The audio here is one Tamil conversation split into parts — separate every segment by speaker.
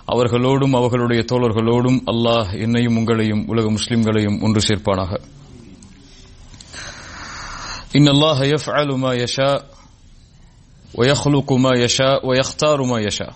Speaker 1: அவர்களோடும் அவர்களுடைய தோழர்களோடும் அல்லாஹ் என்னையும் உங்களையும் உலக முஸ்லிம்களையும் ஒன்று சேர்ப்பானாக إن الله يفعل ما يشاء ويخلق ما يشاء ويختار ما يشاء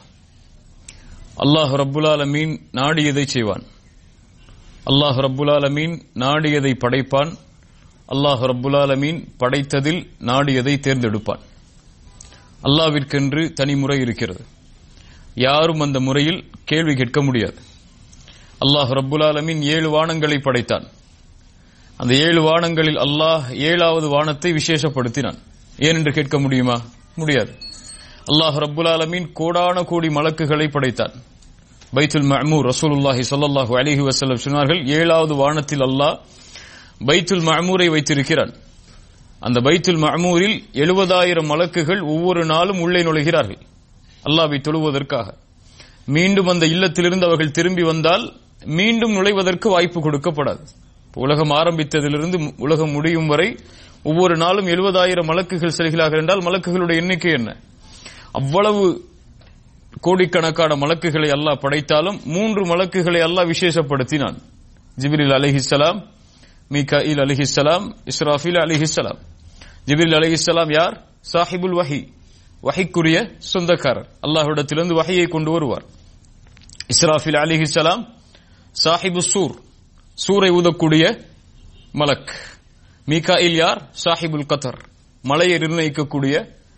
Speaker 1: அல்லாஹ் ரப்புல் ஆலமீன் நாடியதை செய்வான் அல்லாஹ் ரப்புல் ஆலமீன் நாடியதை படைப்பான் அல்லாஹ் ரப்புல் ஆலமீன் படைத்ததில் நாடியதை தேர்ந்தெடுப்பான் அல்லாவிற்கென்று தனி முறை இருக்கிறது யாரும் அந்த முறையில் கேள்வி கேட்க முடியாது அல்லாஹ் ரப்புல் ஆலமீன் ஏழு வானங்களை படைத்தான் அந்த ஏழு வானங்களில் அல்லாஹ் ஏழாவது வானத்தை விசேஷப்படுத்தினான் ஏன் என்று கேட்க முடியுமா முடியாது அல்லாஹ் ரப்புல் ஆலமீன் கோடான கோடி மலக்குகளை படைத்தான் பைத்துல் மஅமூர் ரசூலுல்லாஹி ஸல்லல்லாஹு அலைஹி வஸல்லம் சொன்னார்கள் ஏழாவது வானத்தில் அல்லாஹ் பைத்துல் மஅமூரை வைத்திருக்கிறான் அந்த பைத்துல் மஅமூரில் எழுபதாயிரம் மலக்குகள் ஒவ்வொரு நாளும் உள்ளே நுழைகிறார்கள் அல்லாஹ்வை தொழுவதற்காக மீண்டும் அந்த இல்லத்திலிருந்து அவர்கள் திரும்பி வந்தால் மீண்டும் நுழைவதற்கு வாய்ப்பு கொடுக்கப்படாது உலகம் ஆரம்பித்ததிலிருந்து உலகம் முடியும் வரை ஒவ்வொரு நாளும் எழுபதாயிரம் மலக்குகள் செல்கிறார்கள் என்றால் மலக்குகளுடைய எண்ணிக்கை என்ன அவ்வளவு கோடிக்கணக்கான மலக்குகளை அல்லாஹ் படைத்தாலும் மூன்று மலக்குகளை அல்லாஹ் விசேஷப்படுத்தினான் ஜிபிரில் அலிஹிசலாம் மீகாயில் அலிஹிசலாம் இஸ்ராஃபில் அலிஹிசலாம் ஜிபிரில் அலிஹிசலாம் யார் சாஹிபுல் வஹி வஹிக்குரிய சொந்தக்காரர் அல்லாஹ்விடத்திலிருந்து வஹியை கொண்டு வருவார் இஸ்ராஃபில் அலிஹிசலாம் சாஹிபு சூர் சூரை ஊதக்கூடிய மலக் மீகாயில் யார் சாஹிபுல் கத்தர் மலையை நிர்ணயிக்கக்கூடிய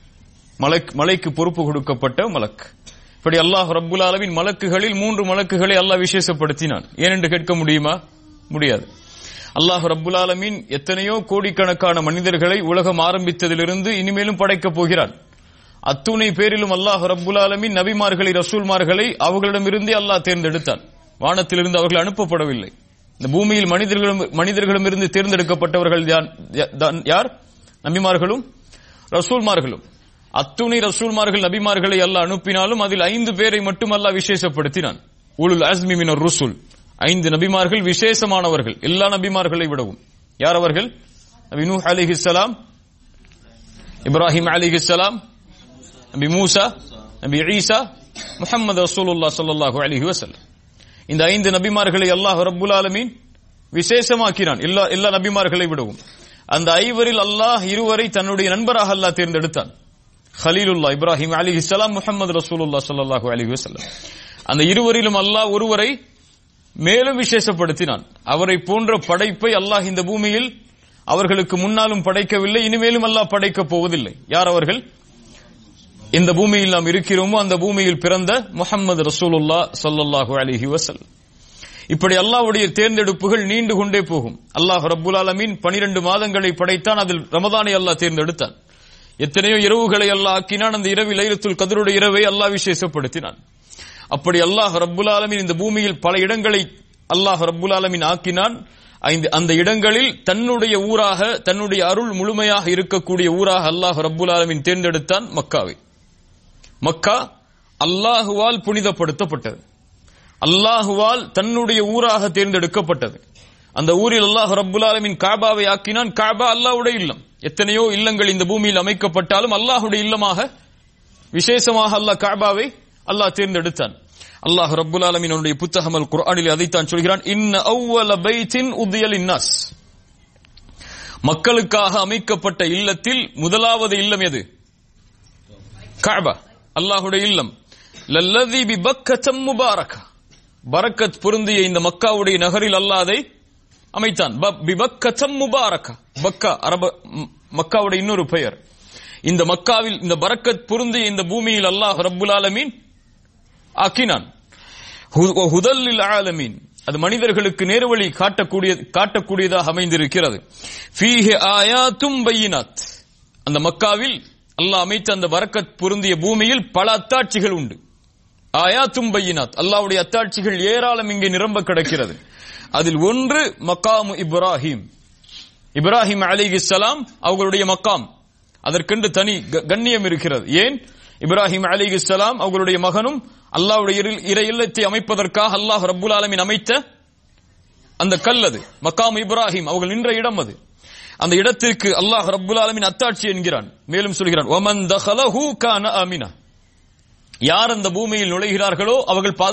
Speaker 1: மலைக்கு பொறுப்பு கொடுக்கப்பட்ட மலக் இப்படி அல்லாஹ் ரப்புல் ஆலமின் மலக்குகளில் மூன்று மலக்குகளை அல்லாஹ் விசேஷப்படுத்தினான் ஏனென்று கேட்க முடியுமா முடியாது அல்லாஹ் ரப்புல் ஆலமின் எத்தனையோ கோடிக்கணக்கான மனிதர்களை உலகம் ஆரம்பித்ததிலிருந்து இனிமேலும் படைக்கப் போகிறான் அத்துணை பேரிலும் அல்லாஹ் ரப்புல் ஆலமின் நபிமார்களை ரசூல்மார்களை அவர்களிடமிருந்தே அல்லாஹ் தேர்ந்தெடுத்தான் வானத்திலிருந்து அவர்கள் அனுப்பப்படவில்லை இந்த பூமியில் மனிதர்களும் மனிதர்களிடமிருந்து தேர்ந்தெடுக்கப்பட்டவர்கள் யார் நபிமார்களும் ரசூல்மார்களும் அத்துணை ரசூல்மார்கள் நபிமார்களை அல்ல அனுப்பினாலும் அதில் ஐந்து பேரை மட்டும் அல்ல விசேஷப்படுத்தினான் உலுல் அஸ்மி மினர் ருசுல் ஐந்து நபிமார்கள் விசேஷமானவர்கள் எல்லா நபிமார்களை விடவும் யார் அவர்கள் நபி நூ அலிஹிஸ்லாம் இப்ராஹிம் அலிஹிஸ்லாம் நபி மூசா நபி ஈசா முஹம்மது ரசூலுல்லா ஸல்லல்லாஹு அலைஹி வஸல்லம் இந்த ஐந்து நபிமார்களை அல்லாஹ் ரப்புல் ஆலமீன் விசேஷமாக்கினான் எல்லா எல்லா நபிமார்களை விடவும் அந்த ஐவரில் அல்லாஹ் இருவரை தன்னுடைய நண்பராக அல்லாஹ் தேர்ந்தெடுத்தான் ஹலீலுல்லா இப்ராஹிம் அலி இஸ்லாம் முகமது ரசூலுல்லா ஸல்லல்லாஹு அலைஹி வஸல்லம் அந்த இருவரிலும் அல்லாஹ் ஒருவரை மேலும் விசேஷப்படுத்தினான் அவரை போன்ற படைப்பை அல்லாஹ் இந்த பூமியில் அவர்களுக்கு முன்னாலும் படைக்கவில்லை இனிமேலும் அல்லாஹ் படைக்கப் போவதில்லை யார் அவர்கள் இந்த பூமியில் நாம் இருக்கிறோமோ அந்த பூமியில் பிறந்த முகமது ரசூலுல்லா ஸல்லல்லாஹு அலைஹி வஸல்லம் இப்படி அல்லாஹ்வுடைய தேர்ந்தெடுப்புகள் நீண்டு கொண்டே போகும் அல்லாஹ் ரப்புல் ஆலமீன் 12 மாதங்களை படைத்தான் அதில் ரமதானை அல்லாஹ் தேர்ந்தெடுத்தான் எத்தனையோ இரவுகளை அல்லாஹ் ஆக்கினான் அந்த இரவில் லைலத்துல் கதருடைய இரவை அல்லாஹ் விசேஷப்படுத்தினான் அப்படி அல்லாஹ் ரப்புல் ஆலமீன் இந்த பூமியில் பல இடங்களை அல்லாஹ் ரப்புல் ஆலமீன் ஆக்கினான் அந்த இடங்களில் தன்னுடைய ஊராக தன்னுடைய அருள் முழுமையாக இருக்கக்கூடிய ஊராக அல்லாஹ் ரப்புல் ஆலமீன் தேர்ந்தெடுத்தான் மக்காவை மக்கா அல்லாஹுவால் புனிதப்படுத்தப்பட்டது அல்லாஹுவால் தன்னுடைய ஊராக தேர்ந்தெடுக்கப்பட்டது அந்த ஊரில் அல்லாஹ் ரப்புல் ஆலமின் காபாவை ஆக்கினான் காபா அல்லாஹ்வுடைய இல்லம் எத்தனையோ இல்லங்கள் இந்த பூமியில் அமைக்கப்பட்டாலும் அல்லாஹுடைய இல்லமாக விசேஷமாக அல்லாஹ் காபாவை அல்லாஹ் தேர்ந்தெடுத்தான் அல்லாஹ் ரப்புல் ஆலமின் அவனுடைய புத்தகம் அல் குர்ஆனில் அதைத்தான் சொல்கிறான் இன்ன அவ்வல பைத்தின் உதியல் இன்னாஸ் மக்களுக்காக அமைக்கப்பட்ட இல்லத்தில் முதலாவது இல்லம் எது காபா அல்லாஹுடைய இல்லம் லல்லதி பி பக்கத்தம் முபாரக் பரக்கத் பொருந்திய இந்த மக்காவுடைய நகரில் அல்லாதை அமைத்தான் பி பக்கத்தம் முபாரக் பக்கா அரப மக்காவுடைய இன்னொரு பெயர் இந்த மக்காவில் இந்த பரக்கத் பொருந்திய இந்த பூமியில் அல்லாஹ் ரப்புல் ஆலமீன் ஆக்கினான் ஹுதல்லில் ஆலமீன் அது மனிதர்களுக்கு நேர்வழி காட்டக்கூடிய காட்டக்கூடியதாக அமைந்திருக்கிறது ஃபீஹி ஆயாத்தும் பையினாத் அந்த மக்காவில் அல்லாஹ் அமைத்த அந்த வரக்கத் பொருந்திய பூமியில் பல அத்தாட்சிகள் உண்டு ஆயாத்தும் பையினாத் அல்லாவுடைய அத்தாட்சிகள் ஏராளம் இங்கே நிரம்ப கிடக்கிறது அதில் ஒன்று மக்காமு இப்ராஹிம் இப்ராஹிம் அலிஹிஸ்ஸலாம் அவர்களுடைய மக்காம் அதற்கென்று தனி கண்ணியம் இருக்கிறது ஏன் இப்ராஹிம் அலிஹிஸ்ஸலாம் அவர்களுடைய மகனும் அல்லாவுடைய இறை இல்லத்தை அமைப்பதற்காக அல்லாஹ் ரப்புல் ஆலமின் அமைத்த அந்த கல் அது மக்காம் இப்ராஹிம் அவர்கள் நின்ற இடம் அது அந்த இடத்திற்கு அல்லாஹ் ரப்புல் ஆலமின் அத்தாட்சி என்கிறான் மேலும் சொல்கிறான் ஒமன் தஹலஹு கான அமினா யார் அந்த பூமியில் நுழைகிறார்களோ அவர்கள்